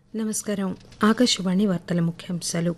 నమస్కారం ఆకాశవాణి వార్తల ముఖ్యాంశాలు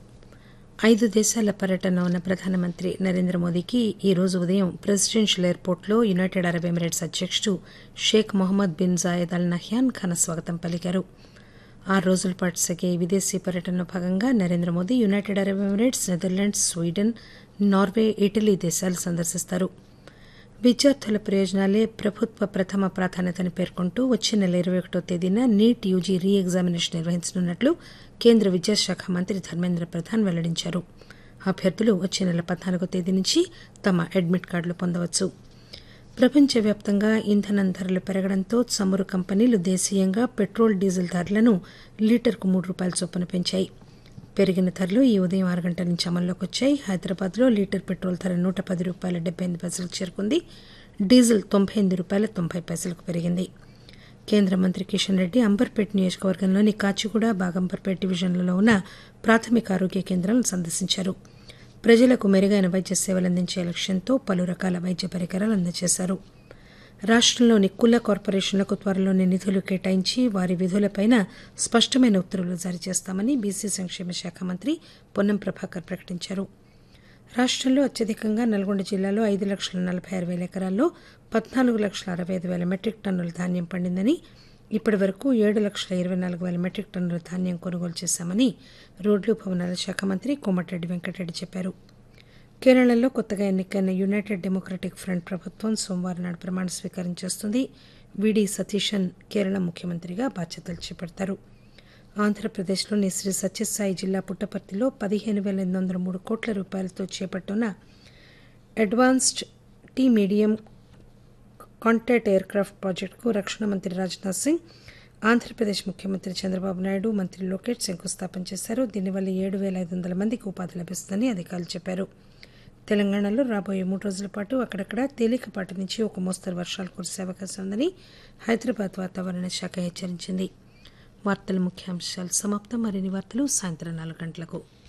ఐదు దేశాల పర్యటనలో ఉన్న ప్రధానమంత్రి నరేంద్ర మోదీకి ఈ రోజు ఉదయం ప్రెసిడెన్షియల్ ఎయిర్పోర్టులో యునైటెడ్ అరబ్ ఎమిరేట్స్ అధ్యకుడు Sheikh Mohammed bin Zayed Al Nahyan ఘన స్వాగతం పలికారు ఆరు రోజుల పాటు సాగే ఈ విదేశీ పర్యటనలో భాగంగా Narendra Modi United Arab Emirates Netherlands Sweden Norway Italy దేశాలు సందర్శిస్తారు విద్యార్థుల ప్రయోజనాలే ప్రభుత్వ ప్రథమ ప్రాధాన్యతని పేర్కొంటూ వచ్చే నెల ఇరవై ఒకటో తేదీన నీట్ యూజీ రీ ఎగ్జామినేషన్ నిర్వహించనున్నట్లు కేంద్ర విద్యాశాఖ మంత్రి ధర్మేంద్ర ప్రధాన్ వెల్లడించారు అభ్యర్థులు వచ్చే నెల పద్నాలుగో తేదీ నుంచి తమ అడ్మిట్ కార్డులు పొందవచ్చు ప్రపంచవ్యాప్తంగా ఇంధనం ధరలు పెరగడంతో చమురు కంపెనీలు దేశీయంగా పెట్రోల్ డీజిల్ ధరలను లీటర్కు మూడు రూపాయల చొప్పున పెంచాయి పెరిగిన ధరలు ఈ ఉదయం ఆరు గంటల నుంచి అమల్లోకి వచ్చాయి హైదరాబాద్లో లీటర్ పెట్రోల్ ధర నూట పది రూపాయల డెబ్బై ఎనిమిది పైసలకు చేరుకుంది డీజిల్ తొంభై ఎనిమిది రూపాయల తొంభై పైసలకు పెరిగింది కేంద్ర మంత్రి కిషన్ రెడ్డి అంబర్పేట్ నియోజకవర్గంలోని కాచిగూడ బాగంబర్పేట్ డివిజన్లలో ఉన్న ప్రాథమిక ఆరోగ్య కేంద్రాలను సందర్శించారు ప్రజలకు మెరుగైన వైద్య సేవలు అందించే లక్ష్యంతో పలు రకాల వైద్య పరికరాలు అందజేశారు రాష్టంలోని కుల కార్పొరేషన్లకు త్వరలోనే నిధులు కేటాయించి వారి విధులపైన స్పష్టమైన ఉత్తర్వులు జారీ చేస్తామని బీసీ సంక్షేమ శాఖ మంత్రి పొన్నం ప్రభాకర్ ప్రకటించారు రాష్టంలో అత్యధికంగా నల్గొండ జిల్లాలో ఐదు లక్షల నలభై ఆరు వేల ఎకరాల్లో పద్నాలుగు లక్షల అరవై ఐదు వేల మెట్రిక్ టన్నుల ధాన్యం పండిందని ఇప్పటి వరకు ఏడు లక్షల ఇరవై నాలుగు వేల మెట్రిక్ టన్నుల ధాన్యం కొనుగోలు చేశామని రోడ్లు భవనాల శాఖ మంత్రి కోమటిరెడ్డి వెంకటరెడ్డి చెప్పారు కేరళలో కొత్తగా ఎన్నికైన యునైటెడ్ డెమోక్రటిక్ ఫ్రంట్ ప్రభుత్వం సోమవారం నాడు ప్రమాణ స్వీకారం చేస్తుంది విడి సతీశన్ కేరళ ముఖ్యమంత్రిగా బాధ్యతలు చేపడతారు ఆంధ్రప్రదేశ్లోని శ్రీ సత్యసాయి జిల్లా పుట్టపర్తిలో పదిహేను వేల ఎనిమిది వందల మూడు కోట్ల రూపాయలతో చేపట్టున్న advanced T medium contact aircraft ప్రాజెక్టుకు రక్షణ మంత్రి రాజ్నాథ్ సింగ్ ఆంధ్రప్రదేశ్ ముఖ్యమంత్రి చంద్రబాబు నాయుడు మంత్రి లోకేష్ శంకుస్థాపన చేశారు దీనివల్ల ఏడు వేల ఐదు వందల మందికి ఉపాధి లభిస్తుందని అధికారులు చెప్పారు తెలంగాణలో రాబోయే మూడు రోజుల పాటు అక్కడక్కడ తేలికపాటి నుంచి ఒక మోస్తరు వర్షాలు కురిసే అవకాశం ఉందని హైదరాబాద్ వాతావరణ శాఖ హెచ్చరించింది వార్తల ముఖ్యాంశాలు సమాప్తం మరిన్ని వార్తలు సాయంత్రం నాలుగు గంటలకు